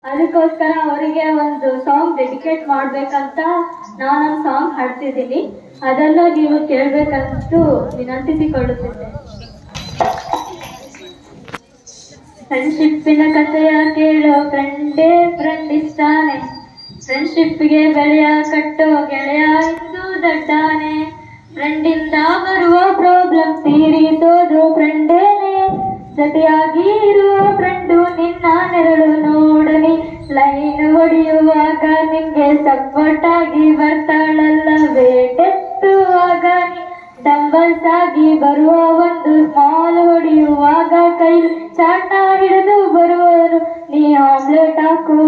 ಅದಕ್ಕೋಸ್ಕರ ಅವರಿಗೆ ಒಂದು ಸಾಂಗ್ ಡೆಡಿಕೇಟ್ ಮಾಡ್ಬೇಕಂತ ನಾನೊಂದು ಸಾಂಗ್ ಹಾಡ್ತಿದ್ದೀನಿ ಅದನ್ನು ನೀವು ಕೇಳ್ಬೇಕಂತೂ ವಿನಂತಿಸಿಕೊಳ್ಳುತ್ತಿದ್ದೆ ಫ್ರೆಂಡ್ಶಿಪ್ಪಿನ ಕಥೆಯ ಕೇಳೋ ಫ್ರೆಂಡೇ ಫ್ರೆಂಡ್ ಇಷ್ಟಾನೆ ಫ್ರೆಂಡ್ಶಿಪ್ಗೆ ಬೆಳೆಯ ಕಟ್ಟೋ ಗೆಳೆಯ ಇಂದು ದಡ್ಡಾನೆ ಫ್ರೆಂಡಿಂದ ಬರುವ ಪ್ರಾಬ್ಲಮ್ ತೀರಿಸೋದು ಫ್ರೆಂಡೇನೆ ಜೊತೆಯಾಗಿ ಇರುವ ಫ್ರೆಂಡು ನಿನ್ನ ನೆರಳು ನೋಡಲಿ ಲೈನ್ ಹೊಡೆಯುವಾಗ ನಿಂಗೆ ಸಪೋರ್ಟ್ ಆಗಿ ಬರ್ತಾಳಲ್ಲ ವೇಟೆತ್ತುವಾಗ ನೀ ಡಂಬಲ್ಸ್ ಆಗಿ ಬರುವ ಒಂದು ಸ್ಮಾಲ್ ಹೊಡೆಯುವಾಗ ಕೈಲಿ ಚಾಟ ಹಿಡಿದು ಬರುವರು ನೀ ಆಮ್ಲೆಟ್ ಹಾಕು